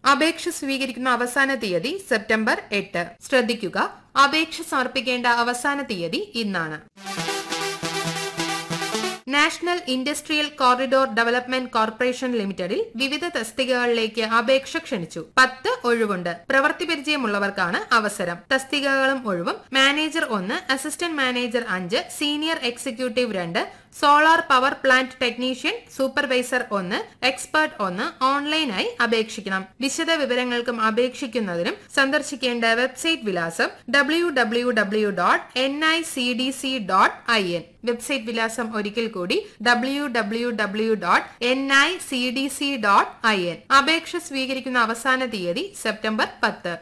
അപേക്ഷ സ്വീകരിക്കുന്ന അവസാന തീയതി സെപ്റ്റംബർ എട്ട് ശ്രദ്ധിക്കുക അപേക്ഷ സമർപ്പിക്കേണ്ട അവസാന തീയതി ഇന്നാണ് national industrial corridor development corporation ലിമിറ്റഡിൽ വിവിധ തസ്തികകളിലേക്ക് അപേക്ഷ ക്ഷണിച്ചു പത്ത് ഒഴിവുണ്ട് പ്രവൃത്തി പരിചയമുള്ളവർക്കാണ് അവസരം തസ്തികകളും ഒഴിവും മാനേജർ ഒന്ന് അസിസ്റ്റന്റ് മാനേജർ അഞ്ച് സീനിയർ എക്സിക്യൂട്ടീവ് രണ്ട് solar power plant technician supervisor ഒന്ന് എക്സ്പേർട്ട് ഒന്ന് ഓൺലൈനായി അപേക്ഷിക്കണം വിശദ വിവരങ്ങൾക്കും അപേക്ഷിക്കുന്നതിനും സന്ദർശിക്കേണ്ട വെബ്സൈറ്റ് വിലാസം W W W dot N I C D C dot I N website വിലാസം ഒരിക്കൽ കൂടി W W W dot N I C D C dot I N അപേക്ഷ സ്വീകരിക്കുന്ന അവസാന തീയതി സെപ്റ്റംബർ പത്ത്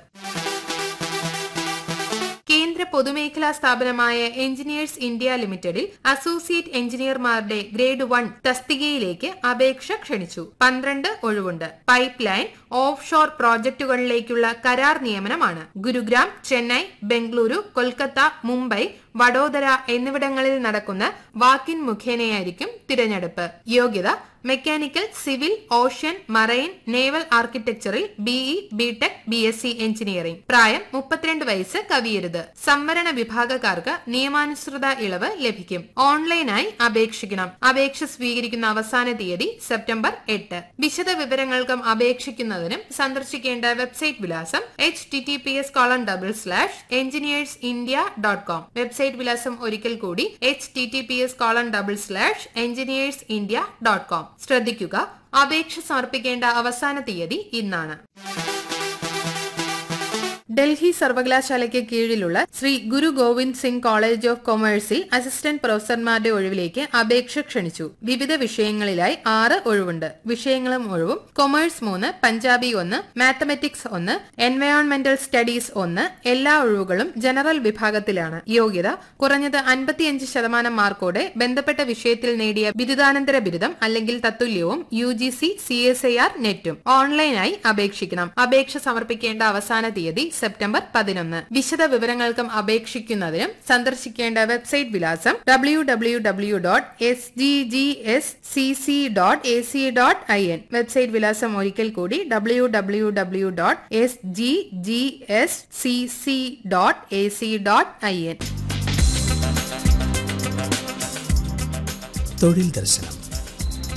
കേന്ദ്ര പൊതുമേഖലാ സ്ഥാപനമായ എഞ്ചിനീയേഴ്സ് ഇന്ത്യ ലിമിറ്റഡിൽ അസോസിയേറ്റ് എഞ്ചിനീയർമാരുടെ ഗ്രേഡ് വൺ തസ്തികയിലേക്ക് അപേക്ഷ ക്ഷണിച്ചു പന്ത്രണ്ട് ഒഴിവുണ്ട് പൈപ്പ് ലൈൻ ഓഫ് ഷോർ പ്രോജക്ടുകളിലേക്കുള്ള കരാർ നിയമനമാണ് ഗുരുഗ്രാം ചെന്നൈ ബംഗളൂരു കൊൽക്കത്ത മുംബൈ വഡോദര എന്നിവിടങ്ങളിൽ നടക്കുന്ന വാക്കിൻ മുഖേനയായിരിക്കും തിരഞ്ഞെടുപ്പ് യോഗ്യത mechanical civil ocean marine naval ആർക്കിടെക്ചറിൽ BE BTech B S C engineering പ്രായം മുപ്പത്തിരണ്ട് വയസ്സ് കവിയരുത് സംവരണ വിഭാഗക്കാർക്ക് നിയമാനുസൃത ഇളവ് ലഭിക്കും ഓൺലൈനായി അപേക്ഷിക്കണം അപേക്ഷ സ്വീകരിക്കുന്ന അവസാന തീയതി സെപ്റ്റംബർ എട്ട് വിശദ വിവരങ്ങൾക്കും അപേക്ഷിക്കുന്നതിനും സന്ദർശിക്കേണ്ട വെബ്സൈറ്റ് വിലാസം H T T P S colon double slash engineers India dot com website വിലാസം ഒരിക്കൽ കൂടി H T T P S colon double slash engineers India dot com ശ്രദ്ധിക്കുക അപേക്ഷ സമർപ്പിക്കേണ്ട അവസാന തീയതി ഇന്നാണ് ഡൽഹി സർവകലാശാലയ്ക്ക് കീഴിലുള്ള ശ്രീ ഗുരു ഗോവിന്ദ് സിംഗ് കോളേജ് ഓഫ് കൊമേഴ്സിൽ അസിസ്റ്റന്റ് പ്രൊഫസർമാരുടെ ഒഴിവിലേക്ക് അപേക്ഷ ക്ഷണിച്ചു വിവിധ വിഷയങ്ങളിലായി ആറ് ഒഴിവുണ്ട് വിഷയങ്ങളും ഒഴിവും കൊമേഴ്സ് മൂന്ന് പഞ്ചാബി ഒന്ന് മാത്തമെറ്റിക്സ് ഒന്ന് എൻവയോൺമെന്റൽ സ്റ്റഡീസ് ഒന്ന് എല്ലാ ഒഴിവുകളും ജനറൽ വിഭാഗത്തിലാണ് യോഗ്യത കുറഞ്ഞത് അൻപത്തിയഞ്ച് ശതമാനം മാർക്കോടെ ബന്ധപ്പെട്ട വിഷയത്തിൽ നേടിയ ബിരുദാനന്തര ബിരുദം അല്ലെങ്കിൽ തത്തുല്യവും U G C C S I R നെറ്റും ഓൺലൈനായി അപേക്ഷിക്കണം അപേക്ഷ സമർപ്പിക്കേണ്ട അവസാന തീയതി സെപ്റ്റംബർ പതിനൊന്ന് വിശദ വിവരങ്ങൾക്കും അപേക്ഷിക്കുന്നതിനും സന്ദർശിക്കേണ്ട വെബ്സൈറ്റ് വിലാസം W W W dot S G G S C C dot A C dot I N website വിലാസം ഒരിക്കൽ കൂടി W W W dot S G G S C C dot A C dot I N തൊഴിൽ ദർശനം